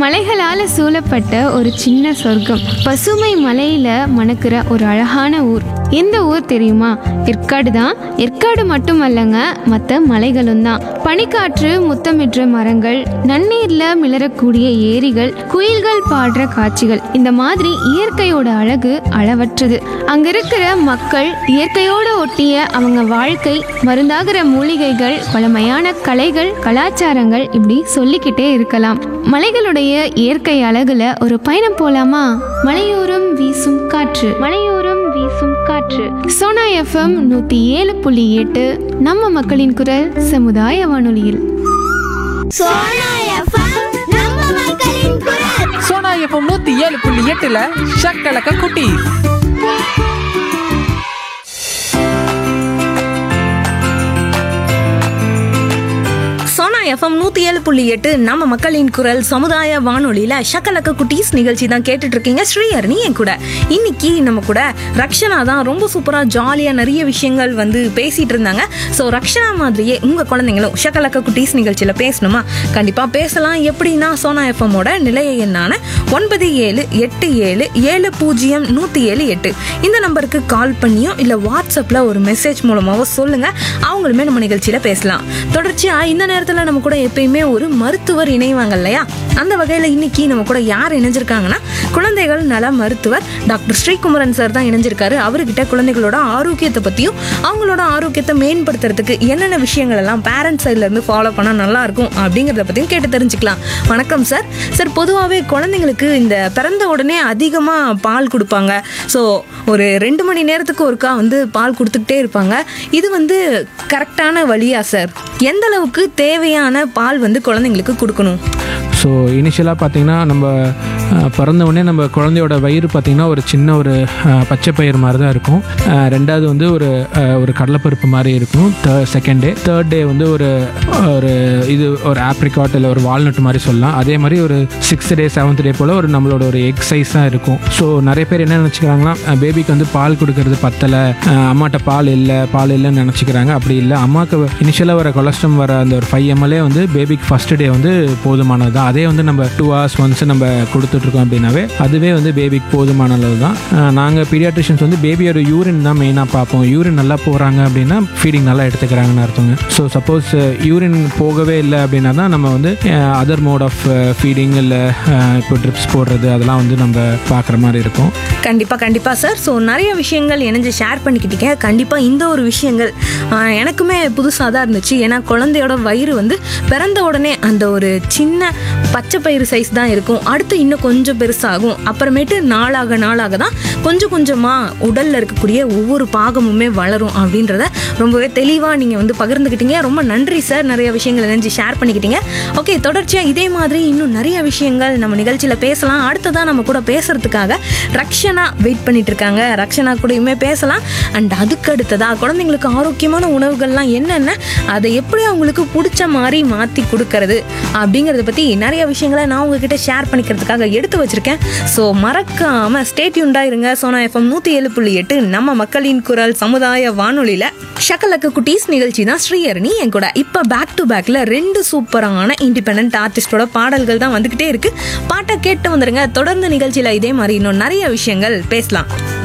மலைகளால சூழப்பட்ட ஒரு சின்ன சொர்க்கம் பசுமை மலையில மணக்கிற ஒரு அழகான ஊர் எந்த ஊர் தெரியுமா ஏற்காடு தான் ஏற்காடு மட்டுமல்லங்க மற்ற மலைகளும் தான் பனிக்காற்று முத்தமிடுற மரங்கள் நன்னீர்ல மிளறக்கூடிய ஏரிகள் குயில்கள் பாடுற காட்சிகள் இந்த மாதிரி இயற்கையோட அழகு அளவற்றது அங்க இருக்கிற மக்கள் இயற்கையோட ஒட்டிய அவங்க வாழ்க்கை மருந்தாகிற மூலிகைகள் பழமையான கலைகள் கலாச்சாரங்கள் இப்படி சொல்லிக்கிட்டே இருக்கலாம் மலைகளுடைய இயற்கை அழகுல ஒரு பயணம் போலாமா மலையோரம் வீசும் காற்று மலையோரம் வீசும் காற்று சோனா எஃப்எம் நூத்தி ஏழு புள்ளி எட்டு நம்ம மக்களின் குரல் சமுதாய வானொலியில் சோனா எஃப்எம் நம்ம மக்களின் குரல் சோனா எஃப்எம் நூத்தி ஏழு புள்ளி எட்டுல ஷக்கலக்க குட்டி சோனா எஃப்எம் நூத்தி ஏழு புள்ளி எட்டு நம்ம மக்களின் குரல் சமுதாய வானொலியில ஷக்கலக்க குட்டீஸ் நிகழ்ச்சி தான் கேட்டுட்டு இருக்கீங்க ஸ்ரீஹரணி என் கூட இன்னைக்கு நம்ம கூட ரக்ஷனா தான் ரொம்ப சூப்பரா ஜாலியா நிறைய விஷயங்கள் வந்து பேசிட்டு இருந்தாங்க ஸோ ரக்ஷனா மாதிரியே உங்க குழந்தைங்களும் ஷக்கலக்க குட்டீஸ் நிகழ்ச்சியில பேசணுமா கண்டிப்பா பேசலாம் எப்படின்னா சோனா எஃப்எம்மோட நிலைய எண்ணான ஒன்பது ஏழு எட்டு ஏழு ஏழு பூஜ்ஜியம் நூத்தி ஏழு எட்டு இந்த நம்பருக்கு கால் பண்ணியோ இல்ல வாட்ஸ்அப்ல ஒரு மெசேஜ் மூலமாவோ சொல்லுங்க அவங்களுமே நம்ம நிகழ்ச்சியில பேசலாம் தொடர்ச்சியா இந்த நேரத்துல நம்ம கூட எப்பயுமே ஒரு மருத்துவர் இணைவாங்க இல்லையா அந்த வகையில இன்னைக்கு நம்ம கூட யார் இணைஞ்சிருக்காங்கன்னா குழந்தைகள் நல மருத்துவர் டாக்டர் ஸ்ரீகுமரன் சார் தான் இணைஞ்சிருக்காரு அவர்கிட்ட குழந்தைகளோட ஆரோக்கியத்தை பத்தியும் அவங்களோட ஆரோக்கியத்தை மேம்படுத்துறதுக்கு என்னென்ன விஷயங்கள் எல்லாம் பேரண்ட்ஸ் சைட்ல இருந்து ஃபாலோ பண்ணா நல்லா இருக்கும் அப்படிங்கறத பத்தியும் கேட்டு தெரிஞ்சுக்கலாம் வணக்கம் சார் சார் பொதுவாகவே குழந்தைங்களுக்கு இந்த பிறந்த உடனே அதிகமா பால் கொடுப்பாங்க ஸோ ஒரு ரெண்டு மணி நேரத்துக்கு ஒருக்கா வந்து பால் கொடுத்துக்கிட்டே இருப்பாங்க இது வந்து கரெக்டான வழியா சார் எந்த அளவுக்கு தேவையான பால் வந்து குழந்தைங்களுக்கு கொடுக்கணும் ஸோ இனிஷியலாக பார்த்தீங்கன்னா நம்ம அஹ், பிறந்த உடனே நம்ம குழந்தையோட வயிறு பார்த்திங்கன்னா ஒரு சின்ன ஒரு அஹ், பச்சை பயிர் மாதிரி தான் இருக்கும் அஹ், ரெண்டாவது வந்து ஒரு அஹ், ஒரு கடலைப்பருப்பு மாதிரி இருக்கும் third second day third day வந்து ஒரு ஒரு இது ஒரு ஆப்ரிகாட் இல்லை ஒரு வால்நட் மாதிரி சொல்லலாம் அதே மாதிரி ஒரு சிக்ஸ்த் டே செவன்த் டே போல் ஒரு நம்மளோட ஒரு எக் சைஸ் தான் இருக்கும் ஸோ நிறைய பேர் என்ன நினச்சிக்கிறாங்கன்னா பேபிக்கு வந்து பால் கொடுக்கறது பத்தலை அம்மாட்ட பால் இல்லை பால் இல்லைன்னு நினச்சிக்கிறாங்க அப்படி இல்லை அம்மாவுக்கு இனிஷியலாக வர கொலஸ்ட்ரம் வர அந்த ஒரு ஃபைவ் எம்எல்ஏ வந்து பேபிக்கு ஃபர்ஸ்ட் டே வந்து போதுமானது தான் அதே வந்து நம்ம டூ ஹவர்ஸ் ஒன்ஸ் நம்ம கொடுத்துட்ருக்கோம் அப்படின்னாவே அதுவே வந்து பேபிக்கு போதுமான அளவு தான் நாங்கள் பீடியாட்ரிஷியன்ஸ் வந்து பேபியோட யூரின் தான் மெயினாக பார்ப்போம் யூரின் நல்லா போகிறாங்க அப்படின்னா ஃபீடிங் நல்லா எடுத்துக்கிறாங்கன்னு அர்த்தங்க ஸோ சப்போஸ் யூரின் போகவே இல்லை அப்படின்னா தான் நம்ம வந்து அதர் மோட் ஆஃப் ஃபீடிங் இல்லை இப்போ ட்ரிப்ஸ் போடுறது அதெல்லாம் வந்து நம்ம பார்க்குற மாதிரி இருக்கும் கண்டிப்பா கண்டிப்பா சார் ஸோ நிறைய விஷயங்கள் இணைஞ்சு ஷேர் பண்ணிக்கிட்டீங்க கண்டிப்பா இந்த ஒரு விஷயங்கள் ஆஹ், எனக்குமே புதுசாக தான் இருந்துச்சு ஏன்னா குழந்தையோட வயிறு வந்து பிறந்த உடனே அந்த ஒரு சின்ன பச்சை பயிறு சைஸ் தான் இருக்கும் அடுத்து இன்னும் கொஞ்சம் பெருசாகும் அப்புறமேட்டு நாளாக நாளாக தான் கொஞ்சம் கொஞ்சமாக உடல்ல இருக்கக்கூடிய ஒவ்வொரு பாகமுமே வளரும் அப்படின்றத ரொம்பவே தெளிவாக நீங்கள் வந்து பகிர்ந்துக்கிட்டீங்க ரொம்ப நன்றி சார் நிறைய விஷயங்கள் இணைஞ்சு ஷேர் பண்ணிக்கிட்டீங்க ஓகே தொடர்ச்சியாக இதே மாதிரி இன்னும் நிறைய விஷயங்கள் நம்ம நிகழ்ச்சியில் பேசலாம் அடுத்ததான் நம்ம கூட பேசுறதுக்காக ரக்ஷனா வெயிட் பண்ணிட்டு இருக்காங்க ரக்ஷனா கூடயுமே பேசலாம் அண்ட் அதுக்கு அடுத்ததா குழந்தைங்களுக்கு ஆரோக்கியமான உணவுகள்லாம் என்னென்ன அதை எப்படி அவங்களுக்கு பிடிச்ச மாதிரி மாற்றி கொடுக்கறது அப்படிங்கிறத பற்றி நிறைய விஷயங்களை நான் உங்ககிட்ட ஷேர் பண்ணிக்கிறதுக்காக எடுத்து வச்சிருக்கேன் ஸோ மறக்காம ஸ்டேட்யூண்டா இருங்க சோனா எஃப்எம் நூற்றி ஏழு புள்ளி எட்டு நம்ம மக்களின் குரல் சமுதாய வானொலியில் ஷக்கலக்கு குட்டீஸ் நிகழ்ச்சி தான் ஸ்ரீஹரணி என் கூட இப்போ பேக் டு பேக்ல ரெண்டு சூப்பரான இண்டிபெண்ட் ஆர்டிஸ்டோட பாடல்கள் தான் வந்துகிட்டே இருக்கு பாட்டை கேட்டு வந்துருங்க தொடர்ந்து நிகழ்ச்சியில் இதே மாதிரி இன்னும் நிறைய விஷயங்கள் பேசலாம்